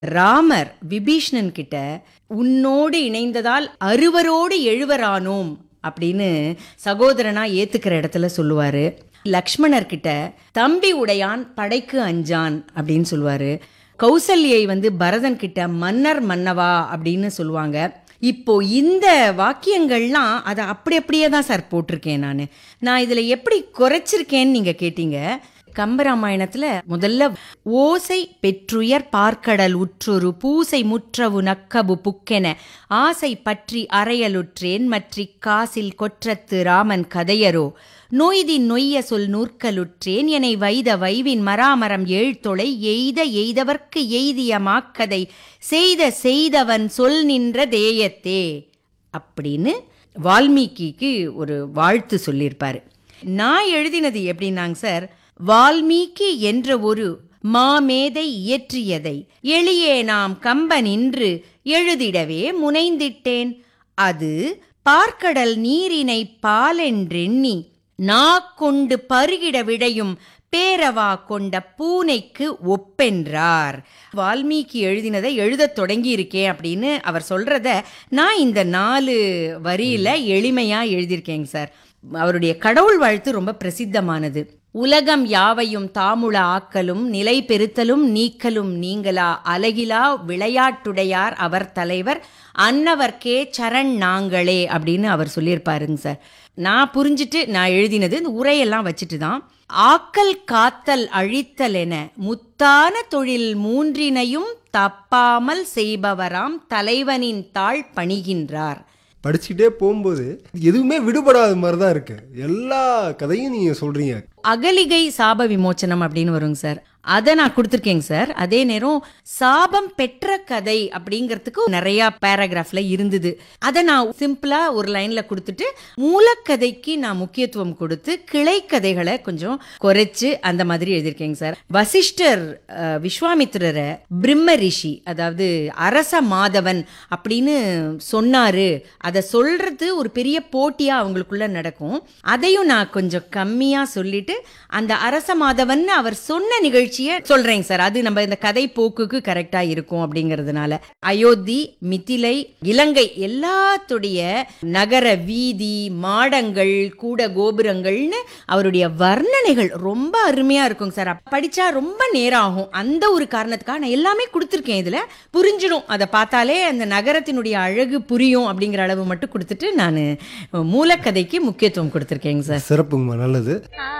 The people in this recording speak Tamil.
ராமர் விபீஷ்ணன் கிட்ட உன்னோடு இணைந்ததால் அறுவரோடு எழுவரானோம் அப்படின்னு சகோதரனா ஏத்துக்கிற இடத்துல சொல்லுவாரு லக்ஷ்மணர் கிட்ட தம்பி உடையான் படைக்கு அஞ்சான் அப்படின்னு சொல்லுவாரு கௌசல்யை வந்து பரதன் கிட்ட மன்னர் மன்னவா அப்படின்னு சொல்லுவாங்க இப்போ இந்த வாக்கியங்கள்லாம் அதை அப்படி அப்படியே தான் சார் போட்டிருக்கேன் நான் நான் இதில் எப்படி குறைச்சிருக்கேன்னு நீங்கள் கேட்டீங்க கம்பராமாயணத்துல முதல்ல ஓசை பெற்றுயர் பார்க்கடல் உற்றொரு பூசை முற்றவு நக்கபு புக்கென ஆசை பற்றி அறையலுற்றேன் மற்றி காசில் கொற்றத்து ராமன் கதையரோ நொய்தின் நொய்ய சொல் நூற்கலுற்றேன் எனை வைத வைவின் மராமரம் ஏழ்தொலை எய்த எய்தவர்க்கு எய்திய மாக்கதை செய்த செய்தவன் சொல் நின்ற தேயத்தே அப்படின்னு வால்மீகிக்கு ஒரு வாழ்த்து சொல்லியிருப்பாரு நான் எழுதினது எப்படின்னாங்க சார் வால்மீகி என்ற ஒரு மாமேதை இயற்றியதை எளியே நாம் கம்ப நின்று எழுதிடவே முனைந்திட்டேன் அது பார்க்கடல் நீரினை பாலென்றெண்ணி நா கொண்டு பருகிட விடையும் பேரவா கொண்ட பூனைக்கு ஒப்பென்றார் வால்மீகி எழுதினதை எழுதத் தொடங்கி இருக்கேன் அப்படின்னு அவர் சொல்றத நான் இந்த நாலு வரியில எளிமையா எழுதியிருக்கேங்க சார் அவருடைய கடவுள் வாழ்த்து ரொம்ப பிரசித்தமானது உலகம் யாவையும் தாமுள ஆக்கலும் நிலை பெருத்தலும் நீக்கலும் நீங்களா அலகிலா விளையாட்டுடையார் அவர் தலைவர் அன்னவர்க்கே சரண் நாங்களே அப்படின்னு அவர் சொல்லியிருப்பாருங்க சார் நான் புரிஞ்சுட்டு நான் எழுதினது இந்த உரையெல்லாம் வச்சுட்டு தான் ஆக்கல் காத்தல் அழித்தல் என முத்தான தொழில் மூன்றினையும் தப்பாமல் செய்பவராம் தலைவனின் தாழ் பணிகின்றார் படிச்சுக்கிட்டே போகும்போது எதுவுமே விடுபடாத மாதிரி தான் இருக்கு எல்லா கதையும் நீங்க சொல்றீங்க அகலிகை சாப விமோச்சனம் அப்படின்னு வருங்க சார் அதை நான் கொடுத்துருக்கேங்க சார் அதே நேரம் சாபம் பெற்ற கதை அப்படிங்கிறதுக்கு நிறைய பேராகிராஃப்ல இருந்தது அதை நான் சிம்பிளா ஒரு லைன்ல கொடுத்துட்டு மூலக்கதைக்கு நான் முக்கியத்துவம் கொடுத்து கிளை கதைகளை கொஞ்சம் குறைச்சு அந்த மாதிரி எழுதியிருக்கேங்க சார் வசிஷ்டர் அஹ், விஸ்வாமித்திரரை பிரம்ம ரிஷி அதாவது அரச மாதவன் அப்படின்னு சொன்னாரு அதை சொல்றது ஒரு பெரிய போட்டியா அவங்களுக்குள்ள நடக்கும் அதையும் நான் கொஞ்சம் கம்மியா சொல்லிட்டு அந்த அரச மாதவன் அவர் சொன்ன நிகழ்ச்சியை சொல்றேங்க சார் அது நம்ம இந்த கதை போக்குக்கு கரெக்டா இருக்கும் அப்படிங்கிறதுனால அயோத்தி மிதிலை இலங்கை எல்லாத்துடைய நகர வீதி மாடங்கள் கூட கோபுரங்கள்னு அவருடைய வர்ணனைகள் ரொம்ப அருமையா இருக்குங்க சார் அப்ப படிச்சா ரொம்ப நேரம் ஆகும் அந்த ஒரு காரணத்துக்காக நான் எல்லாமே கொடுத்துருக்கேன் இதுல புரிஞ்சிடும் அதை பார்த்தாலே அந்த நகரத்தினுடைய அழகு புரியும் அப்படிங்கிற அளவு மட்டும் கொடுத்துட்டு நான் மூலக்கதைக்கு முக்கியத்துவம் கொடுத்துருக்கேங்க சார் சிறப்புங்கம்மா நல்லது